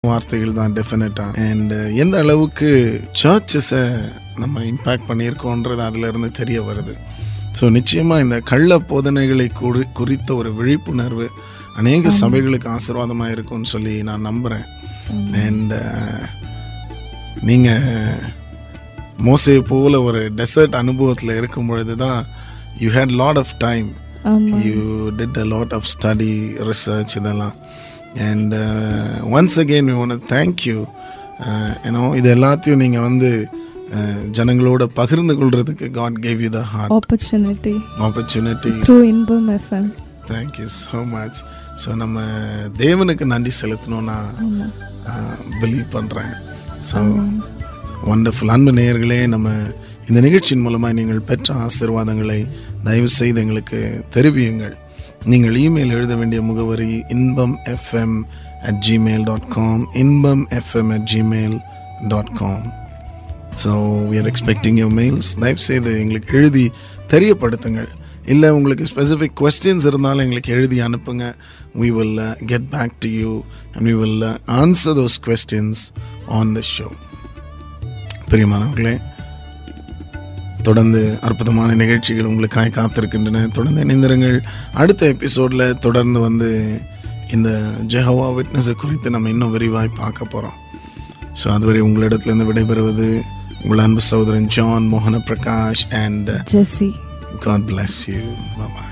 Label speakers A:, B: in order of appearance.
A: வார்த்தைகள் தான் டெஃபினட்டாக அண்ட் எந்த அளவுக்கு சர்ச்சஸை நம்ம இம்பேக்ட் பண்ணியிருக்கோன்றது அதிலிருந்து தெரிய வருது ஸோ நிச்சயமாக இந்த கள்ள போதனைகளை குறி குறித்த ஒரு விழிப்புணர்வு அநேக சபைகளுக்கு ஆசீர்வாதமாக இருக்கும்னு சொல்லி நான் நம்புகிறேன் அண்ட் நீங்கள் மோசே போல ஒரு டெசர்ட் அனுபவத்தில் இருக்கும் பொழுது தான் you had lot of time
B: ஆமா
A: you did a lot of study research இதெல்லாம் and once again we one thank you ஏன்னோ இது எல்லாத்தையும் நீங்கள் வந்து uh, ஜனங்களோட பகிர்ந்து கொள்றதுக்கு God gave you the hard
B: opportunity
A: opportunity
B: through Inbam FM
A: thank you so much so நம்ம தேவனுக்கு நன்றி செலுத்தணும் நான் பிலீவ் பண்ணுறேன் ஸோ ஒண்டர்ஃபுல் அன்பு நேயர்களே நம்ம இந்த நிகழ்ச்சியின் மூலமாக நீங்கள் பெற்ற ஆசீர்வாதங்களை தயவு செய்து எங்களுக்கு தெரிவியுங்கள் நீங்கள் இமெயில் எழுத வேண்டிய முகவரி Inbam FM at Gmail dot com Inbam FM at Gmail dot com so we are expecting your mails தயவு செய்து எங்களுக்கு எழுதி தெரியப்படுத்துங்கள் இல்லை உங்களுக்கு ஸ்பெசிஃபிக் கொஸ்டின்ஸ் இருந்தாலும் எங்களுக்கு எழுதி அனுப்புங்க we will uh, get back to you and we will uh, answer those questions on the show பிரியமானவர்களே தொடர்ந்து அற்புதமான நிகழ்ச்சிகள் உங்களுக்காய் காத்திருக்கின்றன தொடர்ந்து இணைந்திருங்கள் அடுத்த எபிசோடில் தொடர்ந்து வந்து இந்த ஜெஹவா விட்னஸை குறித்து நம்ம இன்னும் விரிவாய் பார்க்க போகிறோம் ஸோ அதுவரை உங்களிடத்துலேருந்து விடைபெறுவது உங்கள் அன்பு சகோதரன் ஜான் மோகன Prakash and
B: Jessie
A: God bless you bye bye